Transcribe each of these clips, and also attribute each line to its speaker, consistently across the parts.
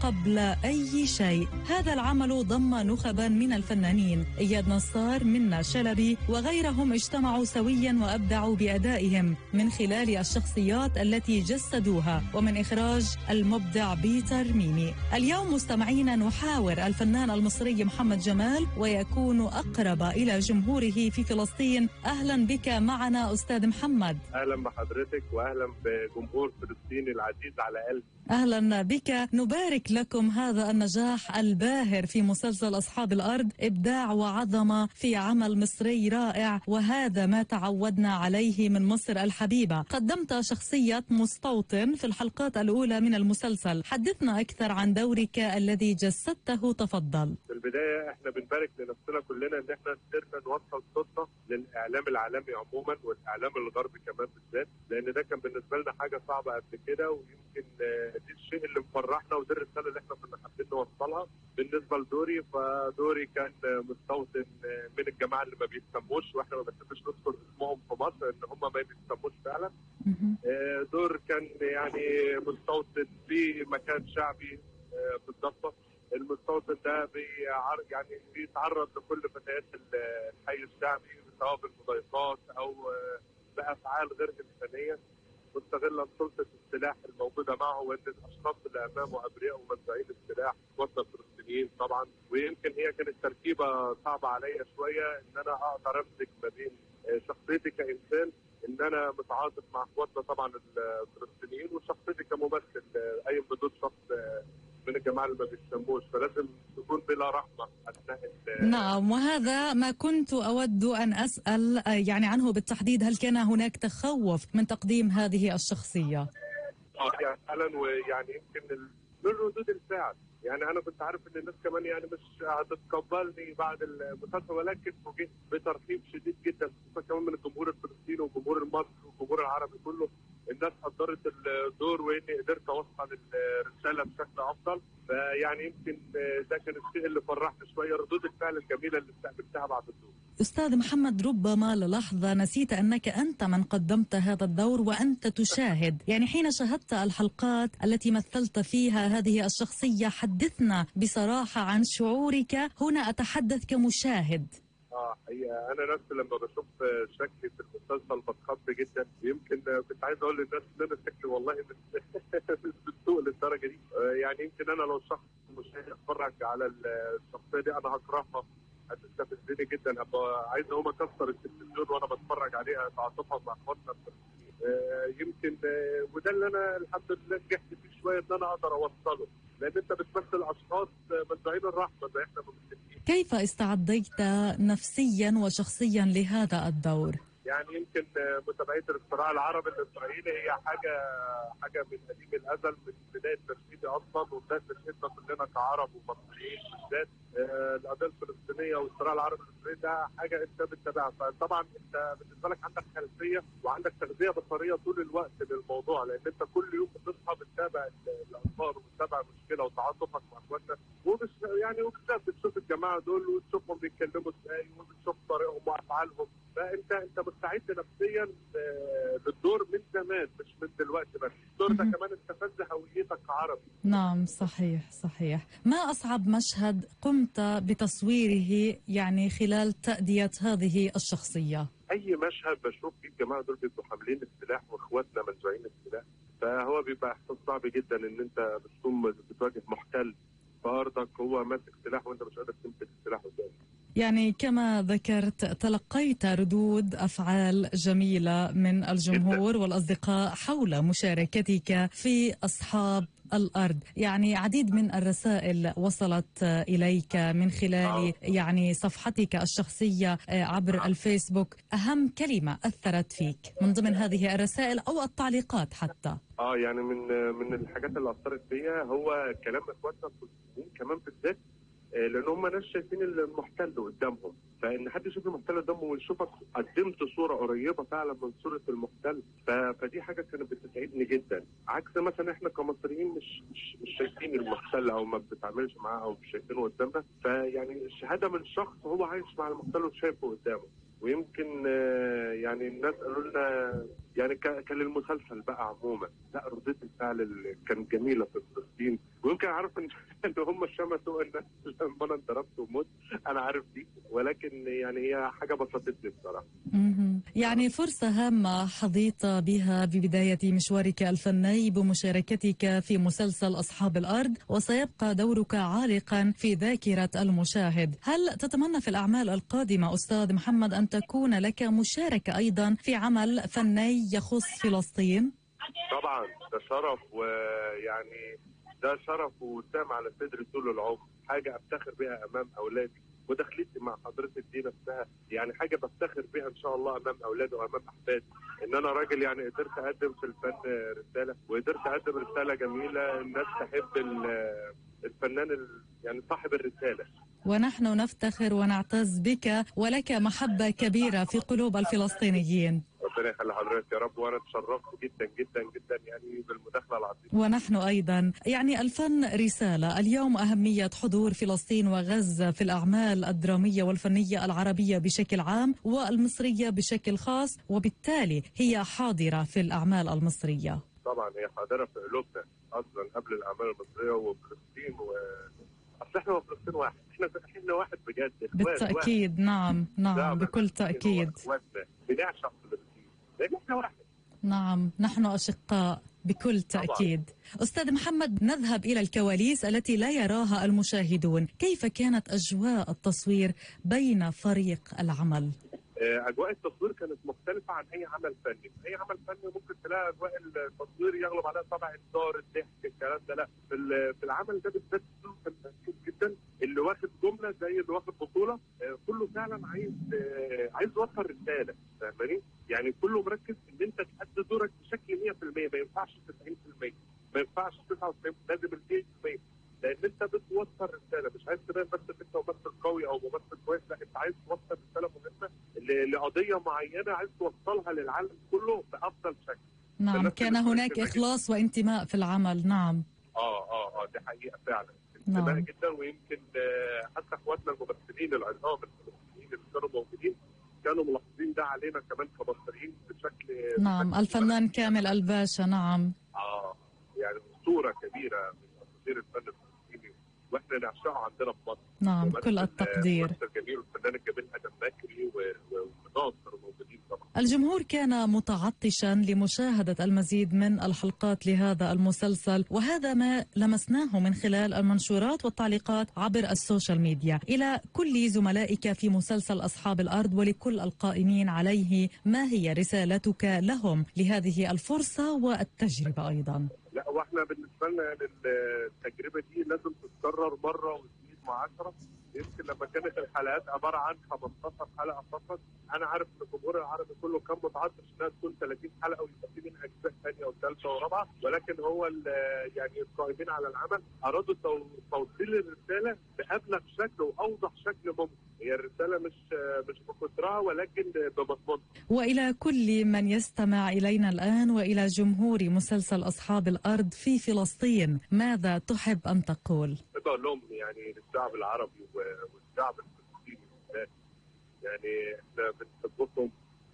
Speaker 1: قبل أي شيء هذا العمل ضم نخبا من الفنانين إياد نصار منا شلبي وغيرهم اجتمعوا سويا وأبدعوا بأدائهم من خلال الشخصيات التي جسدوها ومن إخراج المبدع بيتر ميمي اليوم مستمعينا نحاور الفنان المصري محمد جمال ويكون أقرب إلى جمهوره في فلسطين أهلا بك معنا أستاذ محمد
Speaker 2: اهلا بحضرتك واهلا بجمهور فلسطين العزيز على قلبي
Speaker 1: اهلا بك نبارك لكم هذا النجاح الباهر في مسلسل اصحاب الارض ابداع وعظمه في عمل مصري رائع وهذا ما تعودنا عليه من مصر الحبيبه قدمت شخصيه مستوطن في الحلقات الاولى من المسلسل حدثنا اكثر عن دورك الذي جسدته تفضل
Speaker 2: في البدايه احنا بنبارك لنفسنا كلنا ان احنا قدرنا نوصل صوتنا للاعلام العالمي عموما والاعلام الغربي كمان بالذات لان ده كان بالنسبه لنا حاجه صعبه قبل كده ويمكن آه، دي الشيء اللي مفرحنا ودي الرساله اللي احنا كنا حابين نوصلها بالنسبه لدوري فدوري كان آه، مستوطن آه، من الجماعه اللي ما بيسموش واحنا ما بنحبش نذكر اسمهم في مصر ان هم ما بيسموش فعلا
Speaker 1: مهم.
Speaker 2: آه، دور كان يعني مستوطن في مكان شعبي آه، في الضفه المستوطن ده بيعر يعني بيتعرض لكل فتيات الحي الشعبي سواء بالمضايقات او آه، بافعال غير انسانيه مستغلا سلطه السلاح الموجوده معه وان الاشخاص اللي امامه ابرياء ومنزعين السلاح وسط الفلسطينيين طبعا ويمكن هي كانت تركيبه صعبه عليا شويه ان انا اقدر امسك ما بين آه، شخصيتي كانسان ان انا متعاطف مع اخواتنا طبعا الفلسطينيين وشخصيتي كممثل آه، قايم بدور شخص آه، من الجماعه اللي ما بيسموش فلازم تكون بلا رحمه اثناء ال-
Speaker 1: نعم وهذا ما كنت أود أن أسأل آه، يعني عنه بالتحديد هل كان هناك تخوف من تقديم هذه الشخصية؟
Speaker 2: اه يعني فعلا ويعني يمكن ال- من ردود الفعل يعني انا كنت عارف ان الناس كمان يعني مش هتتقبلني بعد المسلسل ولكن فوجئت بترحيب شديد جدا خصوصا كمان من الجمهور الفلسطيني والجمهور المصري والجمهور العربي كله الناس قدرت الدور واني قدرت اوصل الرساله بشكل افضل فيعني يمكن ده كان الشيء اللي فرحني شويه ردود الفعل الجميله اللي استقبلتها بعد الدور
Speaker 1: أستاذ محمد ربما للحظة نسيت أنك أنت من قدمت هذا الدور وأنت تشاهد يعني حين شاهدت الحلقات التي مثلت فيها هذه الشخصية حدثنا بصراحة عن شعورك هنا أتحدث كمشاهد
Speaker 2: اه حقيقه انا نفسي لما بشوف شكلي في المسلسل بتخض جدا يمكن كنت عايز اقول للناس ان انا شكلي والله مش مش بالسوء للدرجه دي آه، يعني يمكن انا لو شخص مش هيتفرج على الشخصيه دي انا هكرهها هتستفزني جدا ابقى عايز اقوم اكسر التلفزيون وانا بتفرج عليها تعاطفها مع اخواتنا الفلسطينيين. آه، يمكن آه، وده اللي انا الحمد لله نجحت فيه شويه ان انا اقدر اوصله لان انت بتمثل اشخاص آه، منزعين الرحمه زي احنا ممثلين
Speaker 1: كيف استعديت نفسيا وشخصيا لهذا الدور؟
Speaker 2: يعني يمكن آه، متابعه الصراع العربي الاسرائيلي هي حاجه حاجه من قديم الازل من بدايه ترشيدي اصلا وبدايه ترشيدنا كلنا كعرب ومصريين بالذات آه، القضيه الفلسطينيه والصراع العربي الاسرائيلي ده حاجه انت بتتابعها فطبعا انت بالنسبه لك عندك خلفيه وعندك تغذيه بصريه طول الوقت للموضوع لان انت كل يوم بتصحى بتتابع ال- الاخبار وبتتابع المشكله وتعاطفك مع اخواتنا وبس يعني وبالذات بتشوف الجماعه دول وتشوفهم بيتكلموا ازاي وبتشوف طريقهم وافعالهم فانت انت مستعد نفسيا آه، للدور من زمان مش من دلوقتي بس الدور ده
Speaker 1: مهم.
Speaker 2: كمان استفز هويتك كعربي
Speaker 1: نعم صحيح صحيح ما أصعب مشهد قمت بتصويره يعني خلال تأدية هذه الشخصية
Speaker 2: اي مشهد بشوف فيه الجماعه دول بيبقوا حاملين السلاح واخواتنا منزوعين السلاح فهو بيبقى احساس صعب جدا ان انت بتكون بتواجه محتل في ارضك هو ماسك سلاح وانت مش قادر تمسك السلاح قدامك
Speaker 1: يعني كما ذكرت تلقيت ردود افعال جميله من الجمهور والاصدقاء حول مشاركتك في اصحاب الارض، يعني عديد من الرسائل وصلت اليك من خلال يعني صفحتك الشخصيه عبر الفيسبوك، اهم كلمه اثرت فيك من ضمن هذه الرسائل او التعليقات حتى.
Speaker 2: اه يعني من من الحاجات اللي اثرت فيا هو كلام اخواتنا الفلسطينيين كمان بالذات آه، لان هم ناس شايفين المحتل قدامهم فان حد يشوف المحتل قدامه ويشوفك قدمت صوره قريبه فعلا من صوره المحتل ف- فدي حاجه كانت بتسعدني جدا عكس مثلا احنا كمصريين مش مش, مش شايفين المحتل او ما بنتعاملش معاه او مش شايفينه قدامنا فيعني الشهاده من شخص هو عايش مع المحتل وشايفه قدامه ويمكن آه، يعني الناس قالوا لنا يعني ك- كان المسلسل بقى عموما لا ردة الفعل اللي كانت جميله في فلسطين ويمكن عارف ان ان هم شمسوا ان لما انا انضربت ومت انا عارف دي ولكن يعني هي حاجه بسطتني بصراحه
Speaker 1: مهم. يعني فرصة هامة حظيت بها ببداية مشوارك الفني بمشاركتك في مسلسل أصحاب الأرض وسيبقى دورك عالقا في ذاكرة المشاهد هل تتمنى في الأعمال القادمة أستاذ محمد أن تكون لك مشاركة أيضا في عمل فني يخص فلسطين؟
Speaker 2: طبعا ده شرف ويعني ده شرف وسام على صدري طول العمر حاجه افتخر بها امام اولادي ودخلتي مع حضرتك دي نفسها يعني حاجه بفتخر بها ان شاء الله امام اولادي وامام احفادي ان انا راجل يعني قدرت اقدم في الفن رساله وقدرت اقدم رساله جميله الناس تحب ال- الفنان ال- يعني صاحب الرساله
Speaker 1: ونحن نفتخر ونعتز بك ولك محبة كبيرة في قلوب الفلسطينيين
Speaker 2: ربنا يخلي حضرتك يا رب وانا اتشرفت جدا جدا جدا يعني بالمداخله العظيمه
Speaker 1: ونحن ايضا يعني الفن رساله اليوم اهميه حضور فلسطين وغزه في الاعمال الدراميه والفنيه العربيه بشكل عام والمصريه بشكل خاص وبالتالي هي حاضره في الاعمال المصريه
Speaker 2: طبعا هي حاضره في قلوبنا اصلا قبل الاعمال المصريه وفلسطين و اصل احنا وفلسطين واحد احنا احنا واحد بجد إخوان، واحد.
Speaker 1: بالتاكيد نعم نعم
Speaker 2: دعم
Speaker 1: بكل
Speaker 2: فلسطين
Speaker 1: تاكيد
Speaker 2: وإخواتنا. بنعشق فلسطين لان احنا واحد
Speaker 1: نعم نحن اشقاء بكل تاكيد استاذ محمد نذهب الى الكواليس التي لا يراها المشاهدون كيف كانت اجواء التصوير بين فريق العمل
Speaker 2: آه، اجواء التصوير كانت مختلفه عن اي عمل فني، اي عمل فني ممكن تلاقي اجواء التصوير يغلب عليها طبع الدار الضحك الكلام ده لا في, ال- في العمل ده بالذات كله كان مركز جدا اللي واخد جمله زي اللي واخد بطوله آه، كله فعلا عايز آه، عايز يوصل رساله فاهماني؟ يعني كله مركز ان انت تأدي دورك بشكل 100% ما ينفعش 90% ما ينفعش 99 لازم ال 100% لان انت بتوصل رساله مش عايز تبان بس ان انت ممثل قوي او ممثل كويس لا انت عايز توصل رساله مهمه ل- لقضيه معينه عايز توصلها للعالم كله بافضل شكل.
Speaker 1: نعم
Speaker 2: الناس
Speaker 1: كان
Speaker 2: اللي
Speaker 1: هناك
Speaker 2: بتركز
Speaker 1: إخلاص وانتماء في العمل نعم
Speaker 2: اه اه اه دي حقيقه فعلا
Speaker 1: نعم.
Speaker 2: انتباه جدا ويمكن آه، حتى اخواتنا الممثلين العظام الفلسطينيين اللي كانوا موجودين كانوا ملاحظين ده علينا كمان كمصريين بشكل
Speaker 1: نعم
Speaker 2: بشكل
Speaker 1: الفنان كامل الباشا نعم
Speaker 2: اه يعني اسطوره كبيره من اساطير الفن الفلسطيني واحنا نعشقه عندنا في مصر
Speaker 1: نعم
Speaker 2: ممثل-
Speaker 1: كل التقدير
Speaker 2: ممثل جميل والفنان الجميل ادم مكري و- و- وناصر موجودين طبعا
Speaker 1: الجمهور كان متعطشا لمشاهدة المزيد من الحلقات لهذا المسلسل وهذا ما لمسناه من خلال المنشورات والتعليقات عبر السوشيال ميديا إلى كل زملائك في مسلسل أصحاب الأرض ولكل القائمين عليه ما هي رسالتك لهم لهذه الفرصة والتجربة أيضا
Speaker 2: لا واحنا بالنسبه لنا يعني التجربه دي لازم تتكرر مره واثنين وعشرة يمكن لما كانت الحلقات عباره عن 15 حلقه فقط انا عارف ان الجمهور العربي كله كان متعطش انها تكون 30 حلقه ويبقى في منها اجزاء ثانيه وثالثه ورابعه ولكن هو ال- يعني القائمين على العمل ارادوا تو- توصيل الرساله بابلغ شكل واوضح شكل ممكن هي الرساله مش مش بكثرها ولكن بمضمونها
Speaker 1: وإلى كل من يستمع إلينا الآن وإلى جمهور مسلسل أصحاب الأرض في فلسطين ماذا تحب أن تقول؟
Speaker 2: بقول لهم يعني للشعب العربي و- والشعب الفلسطيني بالذات يعني احنا بنحبكم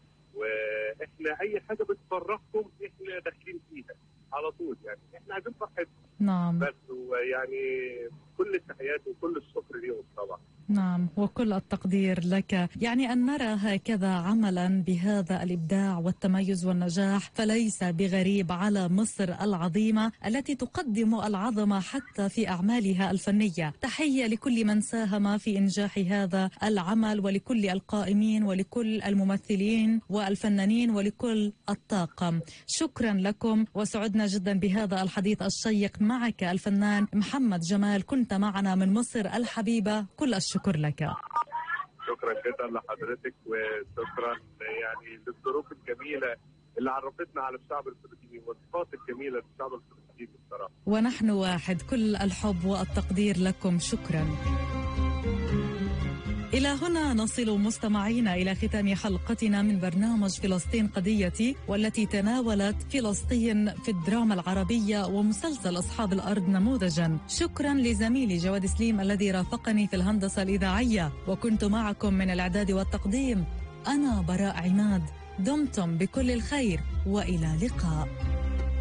Speaker 2: واحنا اي حاجه بتفرحكم احنا داخلين فيها على طول يعني احنا عايزين فرحتكم
Speaker 1: نعم
Speaker 2: بس ويعني كل التحيات وكل الشكر ليهم طبعا
Speaker 1: نعم وكل التقدير لك يعني أن نرى هكذا عملا بهذا الإبداع والتميز والنجاح فليس بغريب على مصر العظيمة التي تقدم العظمة حتى في أعمالها الفنية تحية لكل من ساهم في إنجاح هذا العمل ولكل القائمين ولكل الممثلين والفنانين ولكل الطاقم شكرا لكم وسعدنا جدا بهذا الحديث الشيق معك الفنان محمد جمال كنت معنا من مصر الحبيبة كل الشكر لك
Speaker 2: شكرا جدا لحضرتك وشكرا يعني للظروف الجميله اللي عرفتنا على الشعب الفلسطيني والصفات الجميله للشعب الفلسطيني بصراحه
Speaker 1: ونحن واحد كل الحب والتقدير لكم شكرا إلى هنا نصل مستمعينا إلى ختام حلقتنا من برنامج فلسطين قضيتي والتي تناولت فلسطين في الدراما العربية ومسلسل أصحاب الأرض نموذجا شكرا لزميلي جواد سليم الذي رافقني في الهندسة الإذاعية وكنت معكم من الإعداد والتقديم أنا براء عماد دمتم بكل الخير والى اللقاء